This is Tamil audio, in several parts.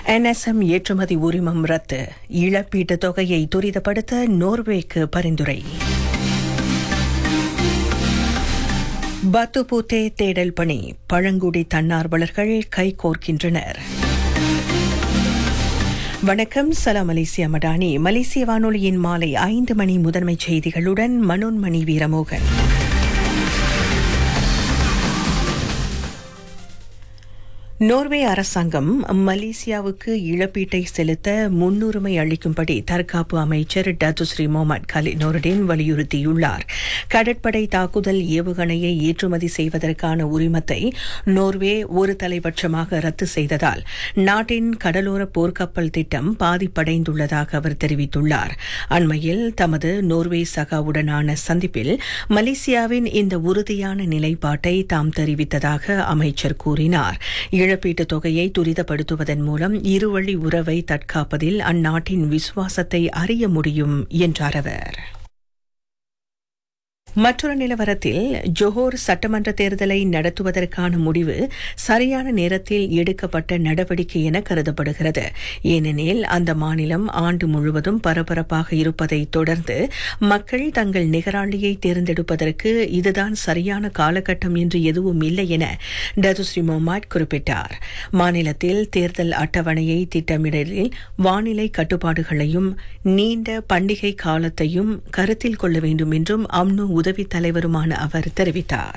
என்எஸ்எம் ஏற்றுமதி உரிமம் ரத்து இழப்பீட்டுத் தொகையை துரிதப்படுத்த நோர்வேக்கு பரிந்துரை பத்துபூத்தே தேடல் பணி பழங்குடி தன்னார்வலர்கள் கைகோர்க்கின்றனர் வணக்கம் சலாம் மலேசியா மடானி மலேசிய வானொலியின் மாலை ஐந்து மணி முதன்மைச் செய்திகளுடன் மனோன்மணி வீரமோகன் நோர்வே அரசாங்கம் மலேசியாவுக்கு இழப்பீட்டை செலுத்த முன்னுரிமை அளிக்கும்படி தற்காப்பு அமைச்சர் டத்துஸ்ரீ மொஹமட் கலி நோருடீன் வலியுறுத்தியுள்ளார் கடற்படை தாக்குதல் ஏவுகணையை ஏற்றுமதி செய்வதற்கான உரிமத்தை நோர்வே ஒரு தலைபட்சமாக ரத்து செய்ததால் நாட்டின் கடலோர போர்க்கப்பல் திட்டம் பாதிப்படைந்துள்ளதாக அவர் தெரிவித்துள்ளார் அண்மையில் தமது நோர்வே சகாவுடனான சந்திப்பில் மலேசியாவின் இந்த உறுதியான நிலைப்பாட்டை தாம் தெரிவித்ததாக அமைச்சர் கூறினார் இழப்பீட்டுத் தொகையை துரிதப்படுத்துவதன் மூலம் இருவழி உறவை தற்காப்பதில் அந்நாட்டின் விசுவாசத்தை அறிய முடியும் என்றார் அவர் மற்றொரு நிலவரத்தில் ஜோஹோர் சட்டமன்ற தேர்தலை நடத்துவதற்கான முடிவு சரியான நேரத்தில் எடுக்கப்பட்ட நடவடிக்கை என கருதப்படுகிறது ஏனெனில் அந்த மாநிலம் ஆண்டு முழுவதும் பரபரப்பாக இருப்பதை தொடர்ந்து மக்கள் தங்கள் நிகராளியை தேர்ந்தெடுப்பதற்கு இதுதான் சரியான காலகட்டம் என்று எதுவும் இல்லை என டதுஸ்ரீ மொஹமாட் குறிப்பிட்டார் மாநிலத்தில் தேர்தல் அட்டவணையை திட்டமிடலில் வானிலை கட்டுப்பாடுகளையும் நீண்ட பண்டிகை காலத்தையும் கருத்தில் கொள்ள வேண்டும் என்றும் அம்னோ உதவி தலைவருமான அவர் தெரிவித்தார்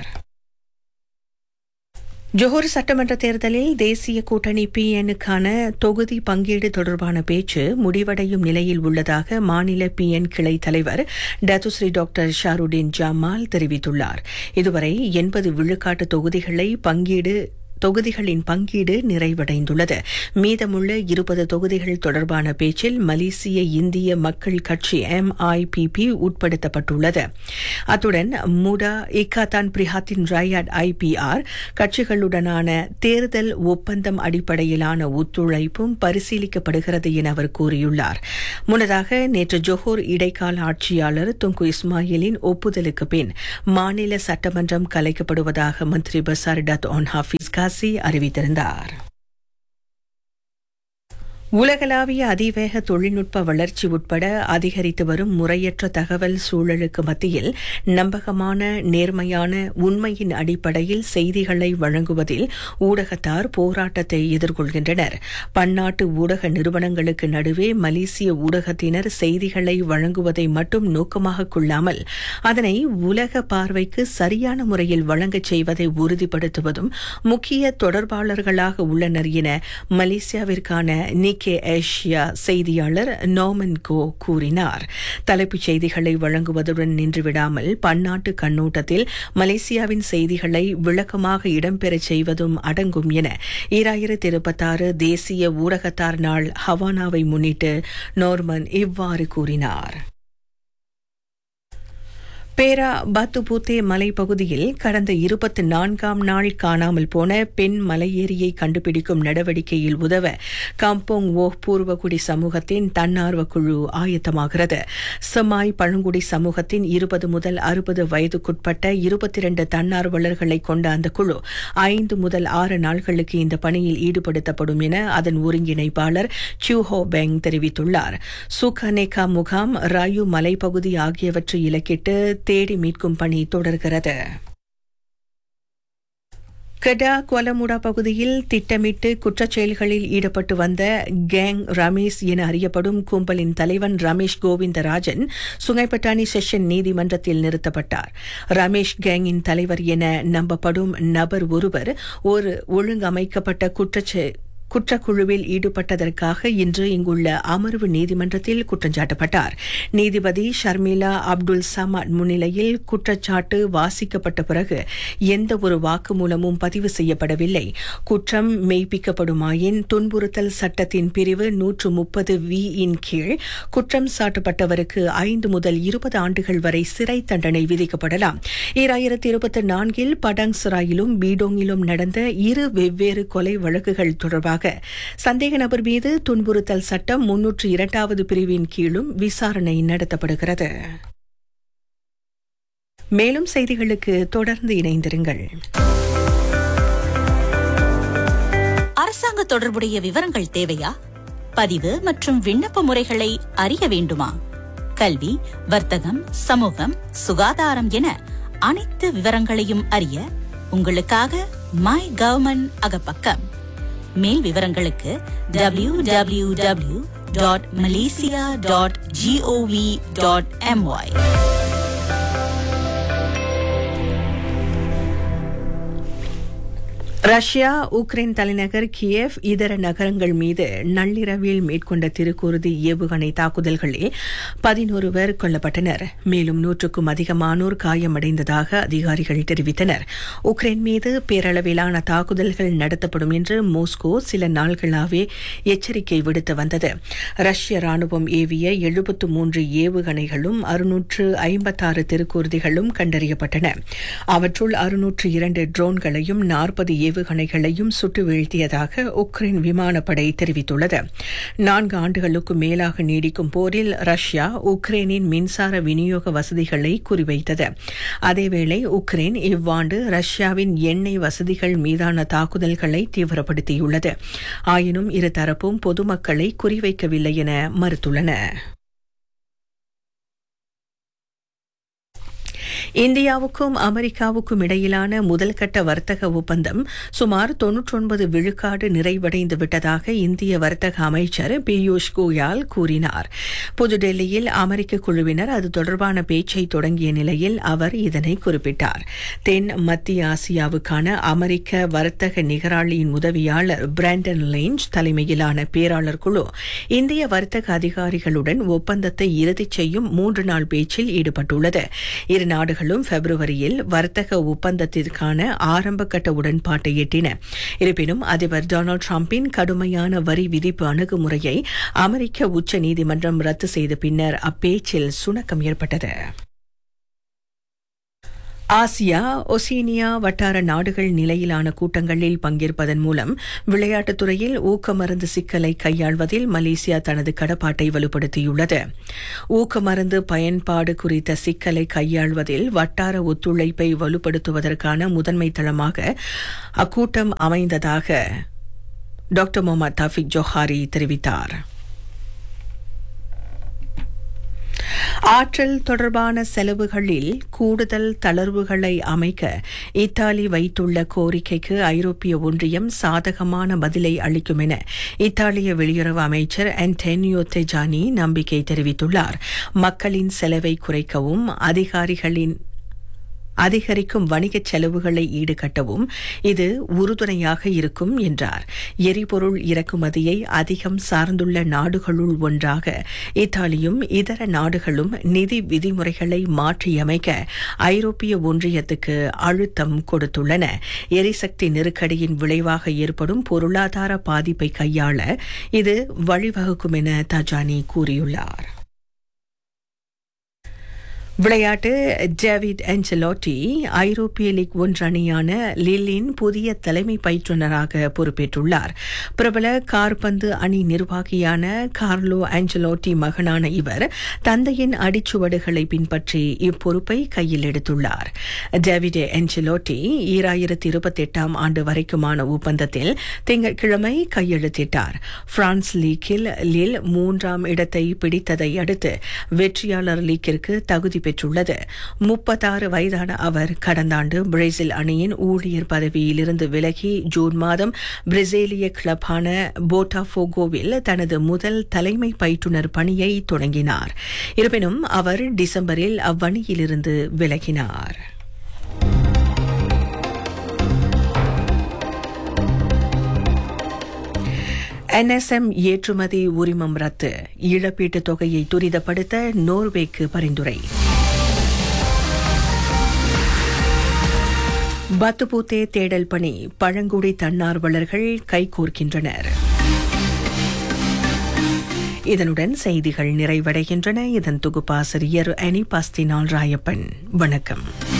ஜோஹர் சட்டமன்ற தேர்தலில் தேசிய கூட்டணி பிஎனுக்கான தொகுதி பங்கீடு தொடர்பான பேச்சு முடிவடையும் நிலையில் உள்ளதாக மாநில பிஎன் கிளை தலைவர் டத்துஸ்ரீ டாக்டர் ஷாருடீன் ஜமால் தெரிவித்துள்ளார் இதுவரை எண்பது விழுக்காட்டு தொகுதிகளை பங்கீடு தொகுதிகளின் பங்கீடு நிறைவடைந்துள்ளது மீதமுள்ள இருபது தொகுதிகள் தொடர்பான பேச்சில் மலேசிய இந்திய மக்கள் கட்சி எம்ஐபிபி உட்படுத்தப்பட்டுள்ளது அத்துடன் முடா இக்காத்தான் பிரிஹாத்தின் ரயாட் ஐபிஆர் கட்சிகளுடனான தேர்தல் ஒப்பந்தம் அடிப்படையிலான ஒத்துழைப்பும் பரிசீலிக்கப்படுகிறது என அவர் கூறியுள்ளார் முன்னதாக நேற்று ஜோஹோர் இடைக்கால ஆட்சியாளர் துங்கு இஸ்மாயிலின் ஒப்புதலுக்கு பின் மாநில சட்டமன்றம் கலைக்கப்படுவதாக மந்திரி Besar Datuk Onn Hafiz Ghazi அறிவித்திருந்தார் உலகளாவிய அதிவேக தொழில்நுட்ப வளர்ச்சி உட்பட அதிகரித்து வரும் முறையற்ற தகவல் சூழலுக்கு மத்தியில் நம்பகமான நேர்மையான உண்மையின் அடிப்படையில் செய்திகளை வழங்குவதில் ஊடகத்தார் போராட்டத்தை எதிர்கொள்கின்றனர் பன்னாட்டு ஊடக நிறுவனங்களுக்கு நடுவே மலேசிய ஊடகத்தினர் செய்திகளை வழங்குவதை மட்டும் நோக்கமாக கொள்ளாமல் அதனை உலக பார்வைக்கு சரியான முறையில் வழங்கச் செய்வதை உறுதிப்படுத்துவதும் முக்கிய தொடர்பாளர்களாக உள்ளனர் என மலேசியாவிற்கான கே ஏஷியா செய்தியாளர் நோமன் கோ கூறினார் தலைப்புச் செய்திகளை வழங்குவதுடன் நின்றுவிடாமல் பன்னாட்டு கண்ணோட்டத்தில் மலேசியாவின் செய்திகளை விளக்கமாக இடம்பெறச் செய்வதும் அடங்கும் என ஈராயிரத்தி இருபத்தாறு தேசிய ஊடகத்தார் நாள் ஹவானாவை முன்னிட்டு நோர்மன் இவ்வாறு கூறினார் பேரா பாத்துபூத்தே மலைப்பகுதியில் கடந்த இருபத்தி நான்காம் நாள் காணாமல் போன பெண் மலையேறியை கண்டுபிடிக்கும் நடவடிக்கையில் உதவ காம்போங் ஓ பூர்வகுடி சமூகத்தின் தன்னார்வ குழு ஆயத்தமாகிறது செமாய் பழங்குடி சமூகத்தின் இருபது முதல் அறுபது வயதுக்குட்பட்ட இருபத்தி இரண்டு தன்னார்வலர்களை கொண்ட அந்த குழு ஐந்து முதல் ஆறு நாட்களுக்கு இந்த பணியில் ஈடுபடுத்தப்படும் என அதன் ஒருங்கிணைப்பாளர் சியூஹோ பெங் தெரிவித்துள்ளார் சுகனேகா முகாம் ராயு மலைப்பகுதி ஆகியவற்றை இலக்கிட்டு தேடி மீட்கும் பணி தொடர்கிறது கடா கொலமுடா பகுதியில் திட்டமிட்டு குற்றச்செயல்களில் ஈடுபட்டு வந்த கேங் ரமேஷ் என அறியப்படும் கும்பலின் தலைவன் ரமேஷ் கோவிந்தராஜன் சுங்கைப்பட்டாணி செஷன் நீதிமன்றத்தில் நிறுத்தப்பட்டார் ரமேஷ் கேங்கின் தலைவர் என நம்பப்படும் நபர் ஒருவர் ஒரு ஒழுங்கமைக்கப்பட்ட குற்றச்செ குற்றக்குழுவில் ஈடுபட்டதற்காக இன்று இங்குள்ள அமர்வு நீதிமன்றத்தில் குற்றஞ்சாட்டப்பட்டார் நீதிபதி ஷர்மிளா அப்துல் சமாட் முன்னிலையில் குற்றச்சாட்டு வாசிக்கப்பட்ட பிறகு எந்த ஒரு வாக்குமூலமும் பதிவு செய்யப்படவில்லை குற்றம் மெய்ப்பிக்கப்படுமாயின் துன்புறுத்தல் சட்டத்தின் பிரிவு நூற்று முப்பது வி இன் கீழ் குற்றம் சாட்டப்பட்டவருக்கு ஐந்து முதல் இருபது ஆண்டுகள் வரை சிறை தண்டனை விதிக்கப்படலாம் ஈராயிரத்தி இருபத்தி நான்கில் படாங் சராயிலும் பீடோங்கிலும் நடந்த இரு வெவ்வேறு கொலை வழக்குகள் தொடர்பாக தொடர்பாக சந்தேக நபர் மீது துன்புறுத்தல் சட்டம் முன்னூற்று இரண்டாவது பிரிவின் கீழும் விசாரணை நடத்தப்படுகிறது மேலும் செய்திகளுக்கு தொடர்ந்து இணைந்திருங்கள் அரசாங்க தொடர்புடைய விவரங்கள் தேவையா பதிவு மற்றும் விண்ணப்ப முறைகளை அறிய வேண்டுமா கல்வி வர்த்தகம் சமூகம் சுகாதாரம் என அனைத்து விவரங்களையும் அறிய உங்களுக்காக மை கவர்மெண்ட் அகப்பக்கம் மேல் விவரங்களுக்கு W W W dot Malaysia dot GOV dot MY Russia Ukraine தலைநகர் கியேவ் இதர நகரங்கள் மீது நள்ளிரவில் மேற்கொண்ட திருக்குருதி ஏவுகணை தாக்குதல்களில் பதினொருவர் கொல்லப்பட்டனர் மேலும் நூற்றுக்கும் அதிகமானோர் காயமடைந்ததாக அதிகாரிகள் தெரிவித்தனர் உக்ரைன் மீது பேரளவிலான தாக்குதல்கள் நடத்தப்படும் என்று மோஸ்கோ சில நாள்களாகவே எச்சரிக்கை விடுத்து வந்தது ரஷ்ய ராணுவம் ஏவிய எழுபத்து மூன்று ஏவுகணைகளும் அறுநூற்று ஐம்பத்தாறு திருக்கூர்திகளும் கண்டறியப்பட்டன அவற்றுள் அறுநூற்று இரண்டு ட்ரோன்களையும் நாற்பது ஏவுகணைகளையும் சுட்டு வீழ்த்தியதாக உக்ரைன் விமானப்படை தெரிவித்துள்ளது நான்கு ஆண்டுகளுக்கு மேலாக நீடிக்கும் போரில் ரஷ்யா உக்ரைனின் மின்சார விநியோக வசதிகளை குறிவைத்தது அதேவேளை உக்ரைன் இவ்வாண்டு ரஷ்யாவின் எண்ணெய் வசதிகள் மீதான தாக்குதல்களை தீவிரப்படுத்தியுள்ளது ஆயினும் இருதரப்பும் பொதுமக்களை குறிவைக்கவில்லை என மறுத்துள்ளன இந்தியாவுக்கும் அமெரிக்காவுக்கும் இடையிலான முதல்கட்ட வர்த்தக ஒப்பந்தம் சுமார் தொன்னூற்றொன்பது விழுக்காடு நிறைவடைந்து விட்டதாக இந்திய வர்த்தக அமைச்சர் பியூஷ் கோயல் கூறினார் புதுடெல்லியில் அமெரிக்க குழுவினர் அது தொடர்பான பேச்சை தொடங்கிய நிலையில் அவர் இதனை குறிப்பிட்டார் தென் மத்திய ஆசியாவுக்கான அமெரிக்க வர்த்தக நிகராளியின் உதவியாளர் பிராண்டன் லேஞ்ச் தலைமையிலான பேராளர் குழு இந்திய வர்த்தக அதிகாரிகளுடன் ஒப்பந்தத்தை இறுதி செய்யும் மூன்று நாள் பேச்சில் ஈடுபட்டுள்ளது இரு நாடுகளும் பிப்ரவரியில் வர்த்தக ஒப்பந்தத்திற்கான ஆரம்ப கட்ட உடன்பாட்டை எட்டின இருப்பினும் அதிபர் டொனால்டு டிரம்பின் கடுமையான வரி விதிப்பு அணுகுமுறையை அமெரிக்க உச்ச நீதிமன்றம் ரத்து செய்த பின்னர் அப்பேச்சில் சுணக்கம் ஏற்பட்டது ஆசியா ஒசீனியா வட்டார நாடுகள் நிலையிலான கூட்டங்களில் பங்கேற்பதன் மூலம் விளையாட்டுத் துறையில் ஊக்க மருந்து சிக்கலை கையாள்வதில் மலேசியா தனது கடப்பாட்டை வலுப்படுத்தியுள்ளது ஊக்க மருந்து பயன்பாடு குறித்த சிக்கலை கையாள்வதில் வட்டார ஒத்துழைப்பை வலுப்படுத்துவதற்கான முதன்மை தளமாக அக்கூட்டம் அமைந்ததாக டாக்டர் முகமது தஃபிக் ஜோஹாரி தெரிவித்தார் ஆற்றல் தொடர்பான செலவுகளில் கூடுதல் தளர்வுகளை அமைக்க இத்தாலி வைத்துள்ள கோரிக்கைக்கு ஐரோப்பிய ஒன்றியம் சாதகமான பதிலை அளிக்கும் என இத்தாலிய வெளியுறவு அமைச்சர் அன்டோனியோ தெஜானி நம்பிக்கை தெரிவித்துள்ளார் மக்களின் செலவை குறைக்கவும் அதிகாரிகளின் அதிகரிக்கும் வணிகச் செலவுகளை ஈடுகட்டவும் இது உறுதுணையாக இருக்கும் என்றார் எரிபொருள் இறக்குமதியை அதிகம் சார்ந்துள்ள நாடுகளுள் ஒன்றாக இத்தாலியும் இதர நாடுகளும் நிதி விதிமுறைகளை மாற்றியமைக்க ஐரோப்பிய ஒன்றியத்துக்கு அழுத்தம் கொடுத்துள்ளன எரிசக்தி நெருக்கடியின் விளைவாக ஏற்படும் பொருளாதார பாதிப்பை கையாள இது வழிவகுக்கும் என தஜானி கூறியுள்ளார் விளையாட்டு டேவிட் ஆஞ்சலோட்டி ஐரோப்பிய லீக் ஒன்று அணியான லில்லின் புதிய தலைமை பயிற்றுநராக பொறுப்பேற்றுள்ளார் பிரபல கார்பந்து அணி நிர்வாகியான கார்லோ ஆஞ்சலோட்டி மகனான இவர் தந்தையின் அடிச்சுவடுகளை பின்பற்றி இப்பொறுப்பை கையில் எடுத்துள்ளார் டேவிட் ஆஞ்சலோட்டி ஈராயிரத்தி இருபத்தி எட்டாம் ஆண்டு வரைக்குமான ஒப்பந்தத்தில் திங்கட்கிழமை கையெழுத்திட்டார் பிரான்ஸ் லீக்கில் லில் மூன்றாம் இடத்தை பிடித்ததை அடுத்து வெற்றியாளர் லீக்கிற்கு தகுதி பெற்றுள்ளது முப்பத்தாறு வயதான அவர் கடந்த ஆண்டு பிரேசில் அணியின் ஊழியர் பதவியிலிருந்து விலகி ஜூன் மாதம் பிரேசிலிய கிளப்பான போட்டாஃபோகோவில் தனது முதல் தலைமை பயிற்றுனர் பணியை தொடங்கினார் இருப்பினும் அவர் டிசம்பரில் அவ்வணியிலிருந்து விலகினார் என்எஸ்எம் ஏற்றுமதி உரிமம் ரத்து இழப்பீட்டுத் தொகையை துரிதப்படுத்த நோர்வேக்கு பரிந்துரை பத்துபூத்தே தேடல் பணி பழங்குடி தன்னார்வலர்கள் கைகோர்க்கின்றனர் இதனுடன் செய்திகள் நிறைவடைகின்றன இதன் தொகுப்பாசிரியர் அனி பாஸ்தினால் ராயப்பன் வணக்கம்